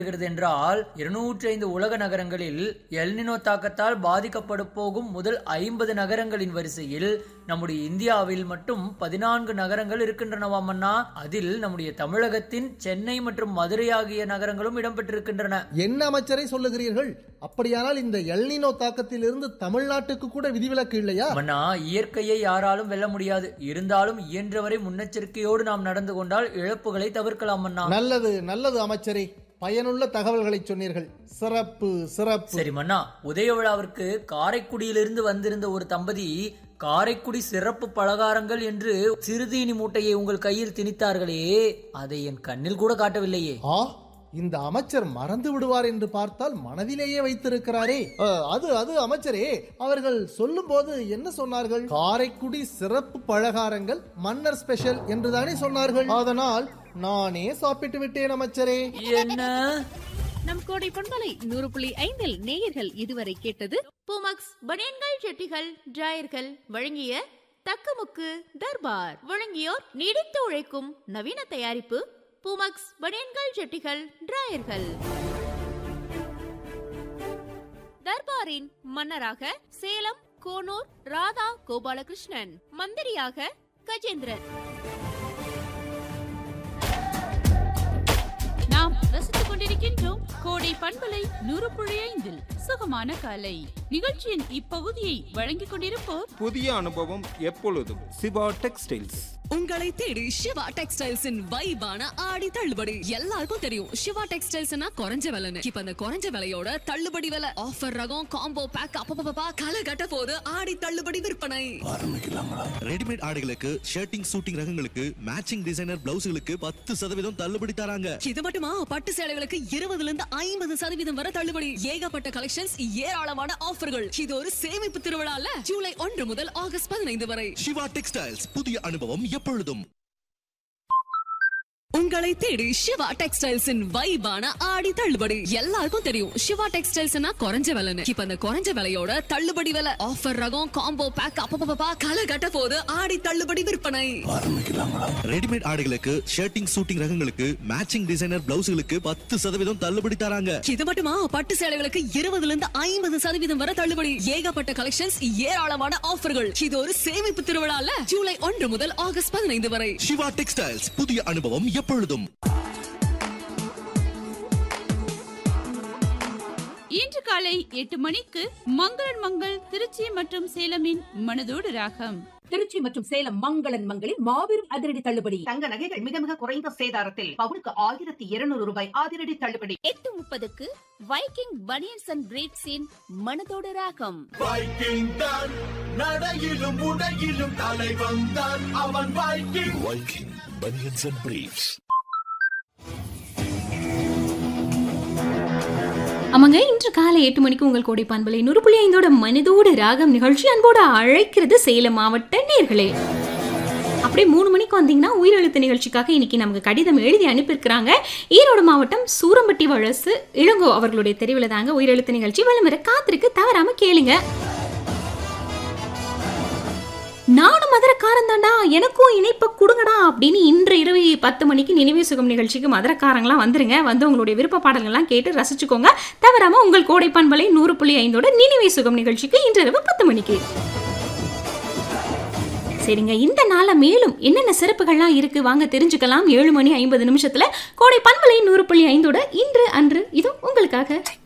வருகிறது என்றால் இருநூற்றி ஐந்து உலக நகரங்களில் எல்னினோ தாக்கத்தால் பாதிக்கப்பட போகும் முதல் ஐம்பது நகரங்களின் வரிசையில் நம்முடைய இந்தியாவில் மட்டும் பதினான்கு நகரங்கள் இருக்கின்றனவாம் அண்ணா அதில் நம்முடைய தமிழகத்தின் சென்னை மற்றும் மதுரை ஆகிய நகரங்களும் இடம்பெற்றிருக்கின்றன என்ன அமைச்சரை சொல்லுகிறீர்கள் அப்படியானால் இந்த எல்னினோ தாக்கத்தில் இருந்து தமிழ்நாட்டுக்கு கூட விதிவிலக்கு இல்லையா மன்னா இயற்கையை யாராலும் வெல்ல முடியாது இருந்தாலும் இயன்றவரை முன்னெச்சரிக்கையோடு நாம் நடந்து கொண்டால் இழப்புகளை தவிர்க்கலாம் அண்ணா நல்லது நல்லது அமைச்சரே பயனுள்ள தகவல்களை சொன்னீர்கள் சிறப்பு சிறப்பு சரி மன்னா உதய விழாவிற்கு காரைக்குடியிலிருந்து வந்திருந்த ஒரு தம்பதி காரைக்குடி சிறப்பு பலகாரங்கள் என்று சிறுதீனி மூட்டையை உங்கள் கையில் திணித்தார்களே அதை என் கண்ணில் கூட காட்டவில்லையே ஆ இந்த அமைச்சர் மறந்து விடுவார் என்று பார்த்தால் மனதிலேயே வைத்திருக்கிறாரே அ, அது அது அமைச்சரே அவர்கள் சொல்லும்போது என்ன சொன்னார்கள் காரைக்குடி சிறப்பு பலகாரங்கள் மன்னர் ஸ்பெஷல் என்றுதானே சொன்னார்கள் அதனால் நானே சாப்பிட்டு விட்டேன் அமைச்சரே என்ன நம் கோடை பண்பலை நூறு புள்ளி ஐந்தில் நேயர்கள் இதுவரை கேட்டது பூமக்ஸ் பனியன்கள் ஜெட்டிகள் டிராயர்கள் வழங்கிய தக்கமுக்கு தர்பார் வழங்கியோர் நீடித்து உழைக்கும் நவீன தயாரிப்பு பூமக்ஸ் பனியன்கள் ஜெட்டிகள் டிராயர்கள் தர்பாரின் மன்னராக சேலம் கோனூர் ராதா கோபாலகிருஷ்ணன் மந்திரியாக கஜேந்திரன் நாம் ரசித்துக் கொண்டிருக்கின்றோம் கோடை பண்பலை நூறு புள்ளி ஐந்தில் சுகமான காலை நிகழ்ச்சியின் இப்பகுதியை வழங்கிக் கொண்டிருப்போர் புதிய அனுபவம் எப்பொழுதும் சிவா டெக்ஸ்டைல்ஸ் உங்களை தேடி சிவா டெக்ஸ்டைல்ஸின் வைபான ஆடி தள்ளுபடி எல்லாருக்கும் தெரியும் சிவா டெக்ஸ்டைல்ஸ்னா குறைஞ்ச விலைன்னு இப்ப அந்த குறைஞ்ச விலையோட தள்ளுபடி விலை ஆஃபர் ரகம் காம்போ பேக் அப்பப்பா கலை கட்ட போது ஆடி தள்ளுபடி விற்பனை ரெடிமேட் ஆடைகளுக்கு ஷர்ட்டிங் சூட்டிங் ரகங்களுக்கு மேட்சிங் டிசைனர் பிளவுஸ்களுக்கு பத்து சதவீதம் தள்ளுபடி தராங்க இது மட்டுமா பட்டு சேலைகளுக்கு இருபதுல இருந்து ஐம்பது சதவீதம் வரை தள்ளுபடி ஏகப்பட்ட கலெக்ஷன்ஸ் ஏராளமான ஆஃபர்கள் இது ஒரு சேமிப்பு திருவிழால ஜூலை ஒன்று முதல் ஆகஸ்ட் பதினைந்து வரை சிவா டெக்ஸ்டைல்ஸ் புதிய அனுபவம் எப்பொழுதும் உங்களை தேடி சிவா டெக்ஸ்டைல்ஸின் வைபான ஆடி தள்ளுபடி எல்லாருக்கும் தெரியும் சிவா டெக்ஸ்டைல்ஸ்னா குறைஞ்ச விலைன்னு இப்ப அந்த குறைஞ்ச விலையோட தள்ளுபடி விலை ஆஃபர் ரகம் காம்போ பேக் அப்பப்பா கலை கட்ட போது ஆடி தள்ளுபடி விற்பனை ரெடிமேட் ஆடைகளுக்கு ஷர்ட்டிங் சூட்டிங் ரகங்களுக்கு மேட்சிங் டிசைனர் பிளவுஸ்களுக்கு பத்து சதவீதம் தள்ளுபடி தராங்க இது மட்டுமா பட்டு சேலைகளுக்கு இருபதுல இருந்து ஐம்பது சதவீதம் வரை தள்ளுபடி ஏகப்பட்ட கலெக்ஷன்ஸ் ஏராளமான ஆஃபர்கள் இது ஒரு சேமிப்பு திருவிழால ஜூலை ஒன்று முதல் ஆகஸ்ட் பதினைந்து வரை சிவா டெக்ஸ்டைல்ஸ் புதிய அனுபவம் எப்பொழுதும் இன்று காலை எட்டு மணிக்கு மங்களன் மங்கள் திருச்சி மற்றும் சேலமின் மனதோடு ராகம் திருச்சி மற்றும் சேலம் மங்களன் மங்களில் மாபெரும் அதிரடி தள்ளுபடி தங்க நகைகள் மிக மிக குறைந்த சேதாரத்தில் பவுனுக்கு ஆயிரத்தி இருநூறு ரூபாய் அதிரடி தள்ளுபடி எட்டு முப்பதுக்கு வைக்கிங் பனியன்ஸ் அண்ட் பிரீட்ஸின் மனதோடு ராகம் வைக்கிங் தான் நடையிலும் உடையிலும் தலை வந்தான் அவன் Viking Viking banians and briefs ஆமாங்க இன்று காலை எட்டு மணிக்கு உங்கள் கோடை பண்பலை நூறு புள்ளி ஐந்தோட மனதோடு ராகம் நிகழ்ச்சி அன்போடு அழைக்கிறது சேலம் மாவட்ட நேர்களே அப்படியே மூணு மணிக்கு வந்தீங்கன்னா உயிரெழுத்து நிகழ்ச்சிக்காக இன்னைக்கு நமக்கு கடிதம் எழுதி அனுப்பியிருக்கிறாங்க ஈரோடு மாவட்டம் சூரம்பட்டி வழசு இளங்கோ அவர்களுடைய தெரிவில் தாங்க உயிரெழுத்து நிகழ்ச்சி விளம்பர காத்திருக்கு தவறாம கேளுங்க நானும் மதுரக்காரன் தாண்டா எனக்கும் இணைப்பை கொடுங்கடா அப்படின்னு இன்று இரவு பத்து மணிக்கு நினைவே சுகம் நிகழ்ச்சிக்கு மதுரக்காரங்களாம் வந்துருங்க வந்து உங்களுடைய விருப்ப பாடல்கள்லாம் கேட்டு ரசிச்சுக்கோங்க தவறாம உங்கள் கோடை பண்பலை நூறு புள்ளி ஐந்தோட நினைவே சுகம் நிகழ்ச்சிக்கு இன்று இரவு பத்து மணிக்கு சரிங்க இந்த நாள மேலும் என்னென்ன சிறப்புகள்லாம் இருக்கு வாங்க தெரிஞ்சுக்கலாம் ஏழு மணி ஐம்பது நிமிஷத்துல கோடை பண்பலை நூறு புள்ளி ஐந்தோட இன்று அன்று இது உங்களுக்காக